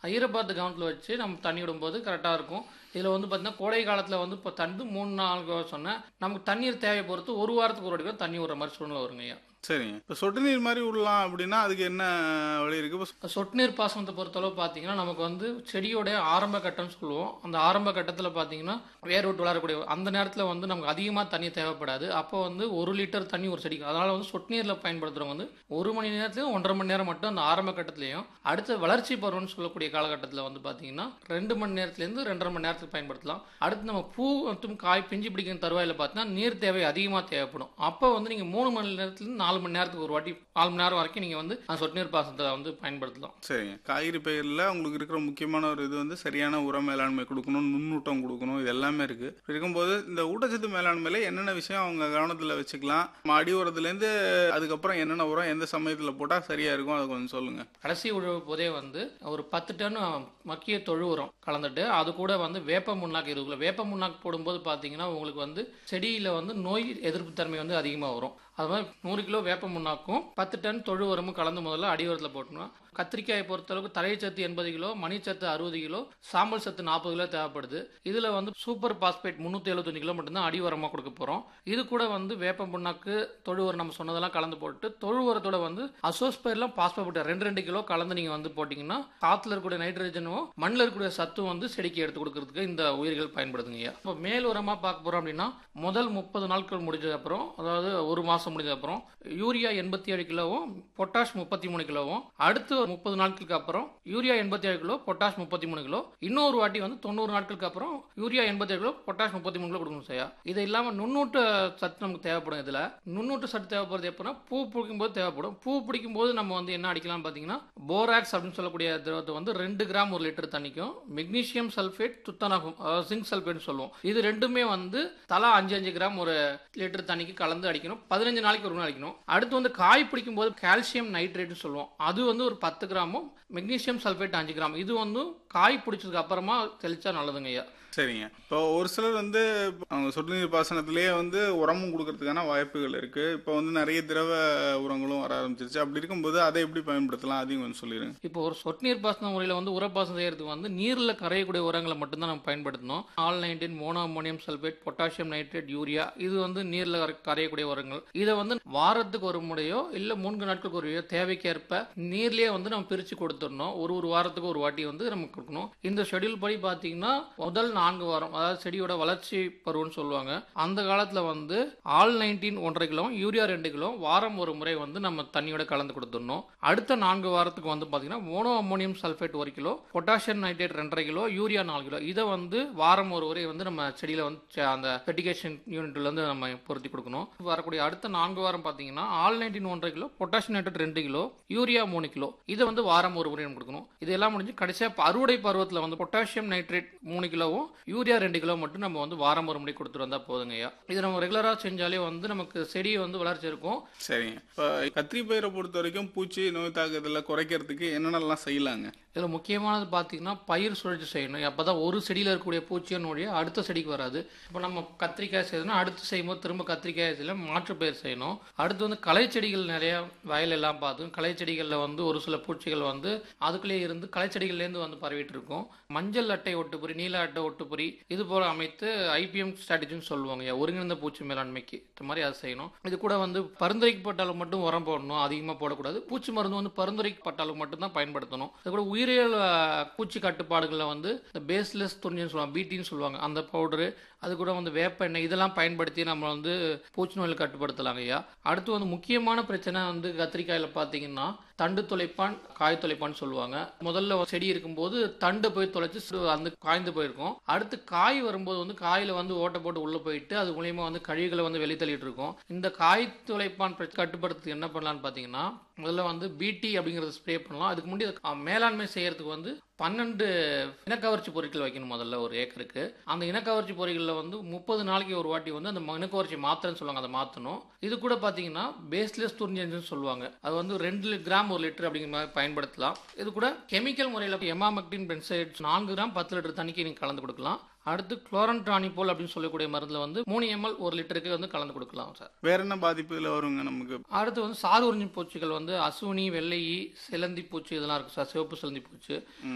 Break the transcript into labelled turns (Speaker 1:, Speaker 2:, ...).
Speaker 1: ஈரப்பதத்தை கவனத்தில் வச்சு நம்ம தண்ணி விடும்போது கரெக்டாக இருக்கும் இதில் வந்து பார்த்தீங்கன்னா கோடை காலத்தில் வந்து இப்போ தண்டு மூணு நாலு சொன்னேன் நமக்கு தண்ணீர் தேவையை பொறுத்து ஒரு வாரத்துக்கு ஒரு வாட்டி கூட தண்ணி விடுற மாதிரி சூழ்நிலை வருங்க ஐயா
Speaker 2: சரிங்க இப்போ சொட்டு நீர் மாதிரி விடலாம் அப்படின்னா அதுக்கு என்ன வழி இருக்கு இப்போ
Speaker 1: சொட்டு நீர் பாசனத்தை பொறுத்தளவு பார்த்தீங்கன்னா நமக்கு வந்து செடியோட ஆரம்ப கட்டம்னு சொல்லுவோம் அந்த ஆரம்ப கட்டத்தில் பார்த்தீங்கன்னா வேர் விட்டு வளரக்கூடிய அந்த நேரத்தில் வந்து நமக்கு அதிகமாக தண்ணி தேவைப்படாது அப்போ வந்து ஒரு லிட்டர் தண்ணி ஒரு செடிக்கு அதனால் வந்து சொட்டு நீரில் பயன்படுத்துகிறவங்க வந்து ஒரு மணி நேரத்துலையும் ஒன்றரை மணி நேரம் மட்டும் அந்த ஆரம்ப கட்டத்துலையும் அடுத்த வளர்ச்சி பருவம்னு சொல்லக்கூடிய காலகட்டத்தில் வந்து பார்த்தீங்கன்னா ரெண்டு மணி நேரத்துலேருந்து ரெண்டரை மணி நேரத்துக்கு பயன்படுத்தலாம் அடுத்து நம்ம பூ மற்றும் காய் பிஞ்சு பிடிக்கிற தருவாயில் பார்த்தீங்கன்னா நீர் தேவை அதிகமாக தேவைப்படும் அப்போ வந்து நீங்கள் மூணு மணி நேரத்துலேருந்து நாலு மணி நேரத்துக்கு ஒரு வாட்டி நாலு மணி நேரம் வரைக்கும் நீங்கள் வந்து அந்த சொட்டு நீர் பாசனத்தை வந்து பயன்படுத்தலாம்
Speaker 2: சரிங்க காய்கறி பயிரில் உங்களுக்கு இருக்கிற முக்கியமான ஒரு இது வந்து சரியான உர மேலாண்மை கொடுக்கணும் நுண்ணூட்டம் கொடுக்கணும் இது எல்லாமே இருக்கு இப்படி இருக்கும்போது இந்த ஊட்டச்சத்து மேலாண்மையில என்னென்ன விஷயம் அவங்க கவனத்தில் வச்சுக்கலாம் நம்ம அடி உரத்துலேருந்து அதுக்கப்புறம் என்னென்ன உரம் எந்த சமயத்தில் போட்டால் சரியா இருக்கும் அதை கொஞ்சம் சொல்லுங்க
Speaker 1: கடைசி உழவு போதே வந்து ஒரு பத்து டன் மக்கிய தொழு உரம் கலந்துட்டு அது கூட வந்து வேப்ப முன்னாக்கு இருக்குல்ல வேப்ப முன்னாக்கு போடும்போது பார்த்தீங்கன்னா உங்களுக்கு வந்து செடியில் வந்து நோய் எதிர்ப்பு தன்மை வந்து அதிகமாக வரும் அது மாதிரி நூறு கிலோ வேப்ப முன்னாக்கும் பத்து டன் தொழு உரமும் கலந்து முதல்ல அடி உரத்தில் போட்டோம்னா கத்திரிக்காயை பொறுத்தளவுக்கு தழைச்சத்து எண்பது கிலோ மணிச்சத்து அறுபது கிலோ சாம்பல் சத்து நாற்பது கிலோ தேவைப்படுது இதில் வந்து சூப்பர் பாஸ்பேட் முந்நூற்றி எழுபத்தஞ்சு கிலோ மட்டும்தான் அடி உரமாக கொடுக்க போகிறோம் இது கூட வந்து வேப்ப புண்ணாக்கு தொழு உரம் நம்ம சொன்னதெல்லாம் கலந்து போட்டு தொழு உரத்தோட வந்து அசோஸ்பயர்லாம் பாஸ்பேட் ரெண்டு ரெண்டு கிலோ கலந்து நீங்கள் வந்து போட்டிங்கன்னா காற்றுல இருக்கக்கூடிய நைட்ரஜனும் மண்ணில் இருக்கக்கூடிய சத்தும் வந்து செடிக்கு எடுத்து கொடுக்கறதுக்கு இந்த உயிர்கள் பயன்படுதுங்க இப்போ மேல் உரமாக பார்க்க போகிறோம் அப்படின்னா முதல் முப்பது நாட்கள் முடிஞ்சது அப்புறம் அதாவது ஒரு மாதம் முடிஞ்ச அப்புறம் யூரியா எண்பத்தி ஏழு கிலோவும் பொட்டாஷ் முப்பத்தி மூணு கிலோவும் அடுத்து ஒரு முப்பது நாட்களுக்கு அப்புறம் யூரியா எண்பத்தி ஏழு கிலோ பொட்டாஷ் முப்பத்தி மூணு கிலோ இன்னொரு வாட்டி வந்து தொண்ணூறு நாட்களுக்கு அப்புறம் யூரியா எண்பத்தி ஏழு கிலோ பொட்டாஷ் முப்பத்தி மூணு கிலோ கொடுக்கணும் செய்யா இது இல்லாமல் நுண்ணூட்ட சத்து நமக்கு தேவைப்படும் இதில் நுண்ணூட்ட சத்து தேவைப்படுறது எப்போனா பூ பிடிக்கும் போது தேவைப்படும் பூ பிடிக்கும் போது நம்ம வந்து என்ன அடிக்கலாம் பார்த்தீங்கன்னா போராக்ஸ் அப்படின்னு சொல்லக்கூடிய திரவத்தை வந்து ரெண்டு கிராம் ஒரு லிட்டர் தண்ணிக்கும் மெக்னீசியம் சல்ஃபேட் துத்தநாகம் அதாவது ஜிங்க் சல்ஃபேட்னு சொல்லுவோம் இது ரெண்டுமே வந்து தலா அஞ்சு அஞ்சு கிராம் ஒரு லிட்டர் தண்ணிக்கு கலந்து அடிக்கணும் பதினஞ்சு நாளைக்கு ஒரு நாள் அடிக்கணும் அடுத்து வந்து காய் பிடிக்கும் போது கால்சியம் நைட்ரேட்னு சொல்லுவோம் அது வந்து ஒரு பத்து கிராமும் மெக்னீசியம் சல்ஃபேட் அஞ்சு கிராம் இது வந்து காய் பிடிச்சதுக்கு அப்புறமா தெளிச்சா நல்லதுங்க ஐயா
Speaker 2: சரிங்க இப்போ ஒரு சிலர் வந்து அவங்க சொட்டு நீர் பாசனத்திலேயே வந்து உரமும் கொடுக்கறதுக்கான வாய்ப்புகள் இருக்கு இப்போ வந்து நிறைய திரவ உரங்களும் வர ஆரம்பிச்சிருச்சு அப்படி இருக்கும்போது அதை எப்படி பயன்படுத்தலாம் அதையும் கொஞ்சம் சொல்லிடுங்க
Speaker 1: இப்போ ஒரு சொட்டு நீர் பாசன முறையில் வந்து உரப்பாசனம் செய்யறதுக்கு வந்து நீரில் கரையக்கூடிய உரங்களை மட்டும்தான் நம்ம பயன்படுத்தணும் all nineteen mono ammonium sulphate potassium nitrate urea இது வந்து நீரில் கரையக்கூடிய உரங்கள் இதை வந்து வாரத்துக்கு ஒரு முறையோ இல்லை மூன்று நாட்களுக்கு ஒரு முறையோ தேவைக்கேற்ப நீர்லயே வந்து நம்ம பிரித்து கொடுத்துடணும் ஒரு ஒரு வாரத்துக்கு ஒரு வாட்டி வந்து நம்ம கொடுக்கணும் இந்த ஷெடியூல் படி பார்த்தீங்கன்னா முதல் நான்கு வாரம் அதாவது செடியோட வளர்ச்சி பருவம்னு சொல்லுவாங்க அந்த காலத்தில் வந்து ஆல் நைன்டீன் ஒன்றரை கிலோ யூரியா ரெண்டு கிலோ வாரம் ஒரு முறை வந்து நம்ம தண்ணியோட கலந்து கொடுத்துடணும் அடுத்த நான்கு வாரத்துக்கு வந்து பார்த்தீங்கன்னா மோனோ அம்மோனியம் சல்ஃபேட் ஒரு கிலோ பொட்டாசியம் நைட்ரேட் ரெண்டரை கிலோ யூரியா நாலு கிலோ இதை வந்து வாரம் ஒரு முறை வந்து நம்ம செடியில் வந்து ச- அந்த ஃபெர்டிகேஷன் யூனிட்ல இருந்து நம்ம பொருத்தி கொடுக்கணும் வரக்கூடிய அடுத்த நான்கு வாரம் பார்த்தீங்கன்னா ஆல் நைன்டீன் ஒன்றரை கிலோ பொட்டாசியம் நைட்ரேட் ரெண்டு கிலோ யூரியா மூணு கிலோ இதை வந்து வாரம் ஒரு முறை நம்ம கொடுக்கணும் இதெல்லாம் முடிஞ்சு கடைசியாக அறுவடை பருவத்தில் வந்து பொட்டாசியம் நைட்ரேட் மூணு கிலோவும் யூரியா ரெண்டு கிலோ மட்டும் நம்ம வந்து வாரம் ஒரு முறை கொடுத்துட்டு வந்தா போதுங்க ஐயா இது நம்ம ரெகுலராக செஞ்சாலே வந்து நமக்கு செடி வந்து வளர்ச்சி இருக்கும்
Speaker 2: சரிங்க இப்போ கத்திரி பயிரை பொறுத்த வரைக்கும் பூச்சி நோய் தாக்குதலில் குறைக்கிறதுக்கு என்னென்னலாம் செய்யலாங்க
Speaker 1: இதில் முக்கியமானது பார்த்தீங்கன்னா பயிர் சுழற்சி செய்யணும் அப்போ தான் ஒரு செடியில் இருக்கக்கூடிய பூச்சியை நோடிய அடுத்த செடிக்கு வராது இப்போ நம்ம கத்திரிக்காய் செய்யணும்னா அடுத்து செய்யும்போது திரும்ப கத்திரிக்காய் செய்யல மாற்று பயிர் செய்யணும் அடுத்து வந்து களை செடிகள் நிறைய வயல் எல்லாம் பார்த்து களை செடிகளில் வந்து ஒரு சில பூச்சிகள் வந்து அதுக்குள்ளேயே இருந்து களை செடிகள்லேருந்து வந்து பரவிட்டு இருக்கும் மஞ்சள் அட்டை ஒட்டுப்பொறி நீல அட்டை ஒட்டுப்பொறி இது போல அமைத்து ஐபிஎம் ஸ்ட்ராட்டஜின்னு சொல்லுவாங்க ஐயா, ஒருங்கிணைந்த பூச்சி மேலாண்மைக்கு இந்த மாதிரி அதை செய்யணும் இது கூட வந்து பரிந்துரைக்கப்பட்டாலும் மட்டும் உரம் போடணும் அதிகமாக போடக்கூடாது பூச்சி மருந்து வந்து பரிந்துரைக்கப்பட்டாலும் மட்டும்தான் பயன்படுத்தணும் அது கூட உயிரியல் அஹ், பூச்சி கட்டுப்பாடுகளில் வந்து இந்த பேஸ்லெஸ் துணின்னு சொல்லுவாங்க பீட்டின்னு சொல்லுவாங்க அந்த பவுடரு அது கூட வந்து வேப்ப எண்ணெய் இதெல்லாம் பயன்படுத்தி நம்ம வந்து பூச்சி நோயில் கட்டுப்படுத்தலாங்க ஐயா அடுத்து வந்து முக்கியமான பிரச்சனை வந்து கத்திரிக்காயில் பார்த்தீங்கன்னா தண்டு துளைப்பான் காய் துளைப்பான்னு சொல்லுவாங்க முதல்ல செடி இருக்கும்போது தண்டு போய் தொலைச்சு சிறு- அந்த காய்ந்து போயிருக்கும் அடுத்து காய் வரும்போது வந்து காயில வந்து ஓட்டை போட்டு உள்ள போயிட்டு அது மூலியமா வந்து கழிவுகளை வந்து வெளித்தள்ளிட்டு இருக்கும் இந்த காய் துளைப்பான் பிரச்சனை கட்டுப்படுத்துறதுக்கு என்ன பண்ணலாம்னு பார்த்தீங்கன்னா முதல்ல வந்து பிடி அப்படிங்கறத ஸ்ப்ரே பண்ணலாம் அதுக்கு முன்னாடி அதை கா- மேலாண்மை செய்யறதுக்கு வந்து பன்னெண்டு இனக்கவர்ச்சி பொருட்கள் வைக்கணும் முதல்ல ஒரு ஏக்கருக்கு அந்த இனக்கவர்ச்சி பொருட்களில் வந்து முப்பது நாளைக்கு ஒரு வாட்டி வந்து அந்த இனக்கவர்ச்சி மாத்திரைன்னு சொல்லுவாங்க அதை மாற்றணும் இது கூட பார்த்தீங்கன்னா பேஸ்லெஸ் துர்ஞ்சன்ஸ் சொல்லுவாங்க அது வந்து ரெண்டு கிராம் ஒரு லிட்டர் அப்படிங்கிற மாதிரி பயன்படுத்தலாம் இது கூட கெமிக்கல் முறையில் எமாமெக்டின் பென்சைட் நான்கு கிராம் பத்து லிட்டர் தண்ணிக்கு நீங்கள் கலந்து கொடுக்கலாம் அடுத்து குளோரன்ட்ரானிபோல் அப்படின்னு சொல்லக்கூடிய மருந்தில் வந்து மூணு எம்எல் ஒரு லிட்டருக்கு வந்து கலந்து கொடுக்கலாம் சார்
Speaker 2: வேற என்ன பாதிப்பு இதில் வருங்க நமக்கு
Speaker 1: அடுத்து வந்து சாறு உறிஞ்சும் பூச்சிகள் வந்து அசுனி வெள்ளை சிலந்தி பூச்சி இதெல்லாம் இருக்கு சார் சிவப்பு சிலந்தி பூச்சி